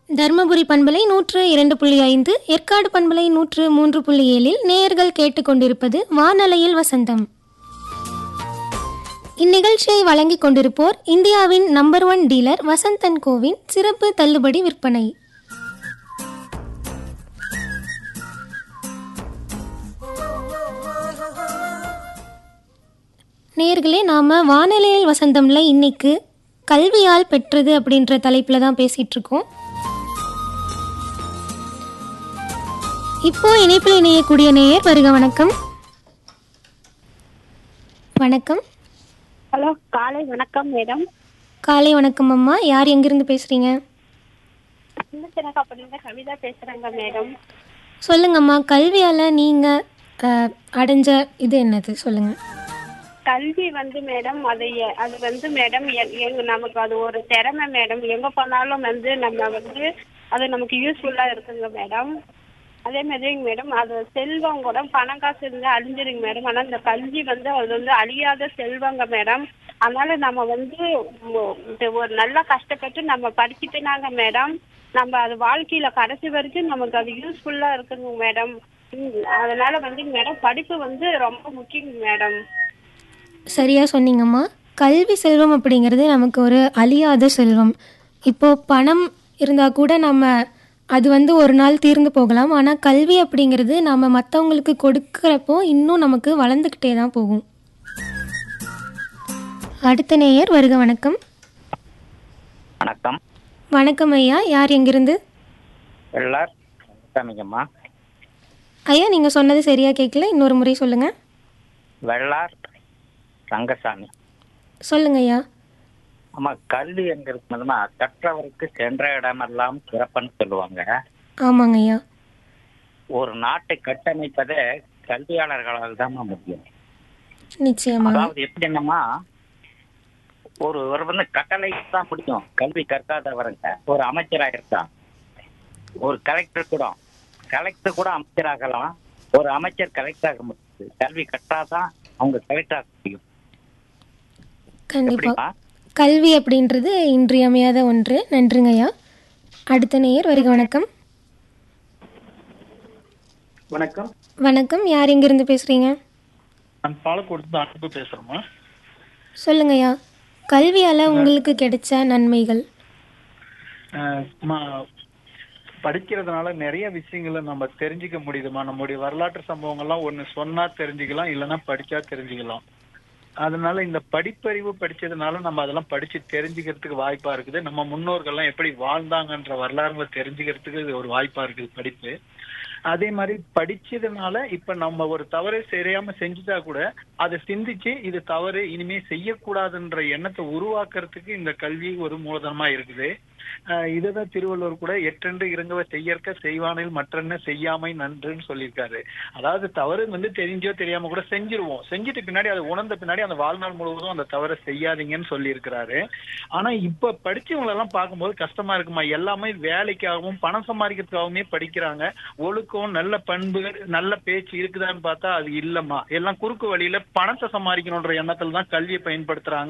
தருமபுரி பண்பலை நூற்று இரண்டு புள்ளி ஐந்து ஏற்காடு பண்பலை நூற்று மூன்று புள்ளி ஏழில் நேயர்கள் கேட்டுக்கொண்டிருப்பது வானலையில் வசந்தம் இந்நிகழ்ச்சியை வழங்கிக் கொண்டிருப்போர் இந்தியாவின் நம்பர் ஒன் டீலர் வசந்தன் கோவின் சிறப்பு தள்ளுபடி விற்பனை நேர்களே நாம் வானிலையில் வசந்தம்ல இன்னைக்கு கல்வியால் பெற்றது அப்படின்ற தலைப்பில் தான் பேசிகிட்டு இருக்கோம் இப்போ இணைப்பில் இணையக்கூடிய நேயர் வருக வணக்கம் வணக்கம் ஹலோ காலை வணக்கம் மேடம் காலை வணக்கம் அம்மா யார் எங்கிருந்து பேசுறீங்க சின்ன சின்ன கம்பெனில கவிதா பேசுறேங்க மேடம் சொல்லுங்கம்மா கல்வியால் நீங்கள் அடைஞ்ச இது என்னது சொல்லுங்க கல்வி வந்து மேடம் அது எ- அது வந்து மேடம் எ- எங்க நமக்கு அது ஒரு திறமை மேடம் எங்க போனாலும் வந்து நம்ம வந்து அது நமக்கு யூஸ்ஃபுல்லா இருக்குங்க மேடம் அதே மாதிரிங்க மேடம் அது செல்வம் கூட பணம் காசு இருந்தா அழிஞ்சிருங்க மேடம் ஆனா இந்த கல்வி வந்து அது வந்து அழியாத செல்வங்க மேடம் அதனால நம்ம வந்து ஒ- இந்த ஒரு நல்லா கஷ்டப்பட்டு நம்ம படிச்சுட்டுனாங்க மேடம் நம்ம அது வாழ்க்கையில கடைசி வரைக்கும் நமக்கு அது யூஸ்ஃபுல்லா இருக்குங்க மேடம் ம், அதனால வந்து மேடம் படிப்பு வந்து ரொம்ப முக்கியங்க மேடம் சரியா சொன்னீங்கம்மா கல்வி செல்வம் அப்படிங்கிறது நமக்கு ஒரு அழியாத செல்வம் இப்போ பணம் இருந்தால் கூட நம்ம அது வந்து ஒரு நாள் தீர்ந்து போகலாம் ஆனால் கல்வி அப்படிங்கிறது நம்ம மற்றவங்களுக்கு கொடுக்குறப்போ இன்னும் நமக்கு வளர்ந்துக்கிட்டே தான் போகும் அடுத்த நேயர் வருக வணக்கம் வணக்கம் வணக்கம் ஐயா யார் எங்கிருந்து எல்லார் சாமிங்கம்மா ஐயா நீங்கள் சொன்னது சரியாக கேட்கல இன்னொரு முறை சொல்லுங்கள் வெள்ளார் ரங்கசாமி சொல்லுங்க ஐயா ஆமா கல்வி எங்க இருக்குதுன்னா கற்றவருக்கு சென்ற இடமெல்லாம் சிறப்புன்னு சொல்லுவாங்க ஆமாங்க ஐயா ஒரு நாட்டை கட்டமைப்பதே கல்வியாளர்களால் தான் முடியும் நிச்சயமாக அதாவது எப்படின்னமா ஒரு ஒரு வந்து கட்டளை தான் முடியும் கல்வி கற்காதவருங்க ஒரு அமைச்சராக இருக்கான் ஒரு கலெக்டர் கூட கலெக்டர் கூட அமைச்சராகலாம் ஒரு அமைச்சர் கலெக்டர் ஆக முடியாது கல்வி கற்றாதான் அவங்க கலெக்டர் ஆக முடியும் கண்டிப்பாக எப்படிமா கல்வி அப்படின்றது இன்றியமையாத ஒன்று நன்றிங்க ஐயா அடுத்த நேயர் வருக வணக்கம் வணக்கம் வணக்கம் யார் எங்கிருந்து பேசுறீங்க நான் பாலக்கோடு அன்பு பேசுறேம்மா சொல்லுங்க ஐயா கல்வியால உங்களுக்கு கிடைச்ச நன்மைகள் அஹ் அம்மா, படிக்கிறதுனால நிறைய விஷயங்களை நம்ம தெரிஞ்சுக்க முடியுதுமா நம்முடைய வரலாற்று சம்பவங்கள்லாம் ஒண்ணு சொன்னா தெரிஞ்சுக்கலாம் இல்லைன்னா படிச்சா தெரிஞ்சுக்கலாம் அதனால இந்த படிப்பறிவு படிச்சதுனால நம்ம அதெல்லாம் படிச்சு தெரிஞ்சுக்கிறதுக்கு வாய்ப்பா இருக்குது நம்ம முன்னோர்கள்லாம் எப்படி வாழ்ந்தாங்கன்ற வரலாறுகளை தெரிஞ்சுக்கிறதுக்கு இது ஒரு வாய்ப்பா இருக்குது படிப்பு அதே மாதிரி படிச்சதுனால இப்ப நம்ம ஒரு தவறு தெரியாம செஞ்சுட்டா கூட அதை சிந்திச்சு இது தவறு இனிமே செய்யக்கூடாதுன்ற எண்ணத்தை உருவாக்குறதுக்கு இந்த கல்வி ஒரு மூலதனமா இருக்குது ஆஹ் இதுதான் திருவள்ளுவர் கூட எட்டென்று இறங்குவ செய்யற்க செய்வானில் மற்றென்ன செய்யாமை நன்றுன்னு சொல்லியிருக்காரு அதாவது தவறு வந்து தெரிஞ்சோ தெரியாம கூட செஞ்சிருவோம் செஞ்சுட்டு பின்னாடி அதை உணர்ந்த பின்னாடி அந்த வாழ்நாள் முழுவதும் அந்த தவறை செய்யாதீங்கன்னு சொல்லியிருக்கிறாரு ஆனா இப்ப படிச்சவங்க எல்லாம் பார்க்கும்போது கஷ்டமா இருக்குமா எல்லாமே வேலைக்காகவும் பணம் சம்பாதிக்கிறதுக்காகவுமே படிக்கிறாங்க ஒழுக்கம் நல்ல பண்பு நல்ல பேச்சு இருக்குதான்னு பார்த்தா அது இல்லம்மா எல்லாம் குறுக்கு வழியில பணத்தை சம்பாதிக்கணுன்ற எண்ணத்துல தான் கல்வியை பயன்படுத்துறாங்க